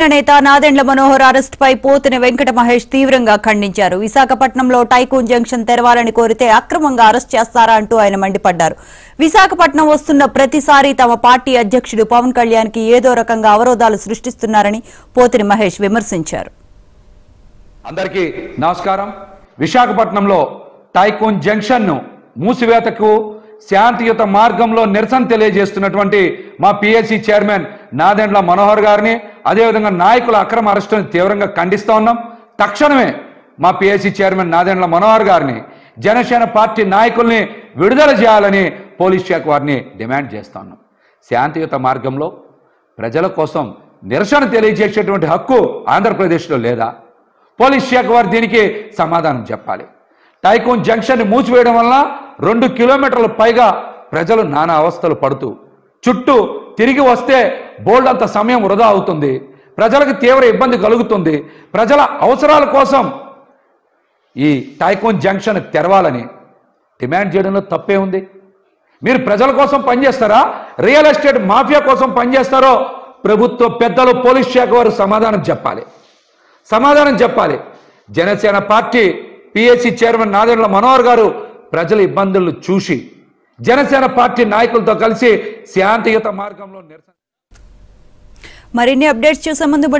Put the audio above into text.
నేత నాదెండ్ల మనోహర్ అరెస్ట్ పై పోతిన వెంకట మహేష్ తీవ్రంగా ఖండించారు విశాఖపట్నంలో టైకూన్ జంక్షన్ తెరవాలని కోరితే అక్రమంగా అరెస్ట్ చేస్తారా అంటూ ఆయన మండిపడ్డారు విశాఖపట్నం వస్తున్న ప్రతిసారి తమ పార్టీ అధ్యక్షుడు పవన్ కళ్యాణ్ కి ఏదో రకంగా అవరోధాలు సృష్టిస్తున్నారని పోతిని మహేష్ విమర్శించారు అందరికీ నమస్కారం విశాఖపట్నంలో టైకోన్ జంక్షన్ను మూసివేతకు శాంతియుత మార్గంలో నిరసన తెలియజేస్తున్నటువంటి మా పిఎస్సి చైర్మన్ నాదెండ్ల మనోహర్ గారిని అదేవిధంగా నాయకుల అక్రమ అరెస్టును తీవ్రంగా ఖండిస్తూ ఉన్నాం తక్షణమే మా పిఎస్సి చైర్మన్ నాదెండ్ల మనోహర్ గారిని జనసేన పార్టీ నాయకుల్ని విడుదల చేయాలని పోలీస్ శాఖ వారిని డిమాండ్ చేస్తా ఉన్నాం శాంతియుత మార్గంలో ప్రజల కోసం నిరసన తెలియజేసేటువంటి హక్కు ఆంధ్రప్రదేశ్లో లేదా పోలీస్ శాఖ వారు దీనికి సమాధానం చెప్పాలి టైకోన్ జంక్షన్ మూసివేయడం వల్ల రెండు కిలోమీటర్ల పైగా ప్రజలు నానా అవస్థలు పడుతూ చుట్టూ తిరిగి వస్తే బోల్డ్ అంత సమయం వృధా అవుతుంది ప్రజలకు తీవ్ర ఇబ్బంది కలుగుతుంది ప్రజల అవసరాల కోసం ఈ టైకోన్ జంక్షన్ తెరవాలని డిమాండ్ చేయడంలో తప్పే ఉంది మీరు ప్రజల కోసం పనిచేస్తారా రియల్ ఎస్టేట్ మాఫియా కోసం పనిచేస్తారో ప్రభుత్వ పెద్దలు పోలీస్ శాఖ వారు సమాధానం చెప్పాలి సమాధానం చెప్పాలి Janasena party PSC chairman Nadendla Manohar garu ప్రజల ఇబ్బందులను చూసి జనసేన పార్టీ నాయకులతో కలిసి శాంతియుత మార్గంలో నిరసన మరిన్ని అప్డేట్స్ చూసే ముందు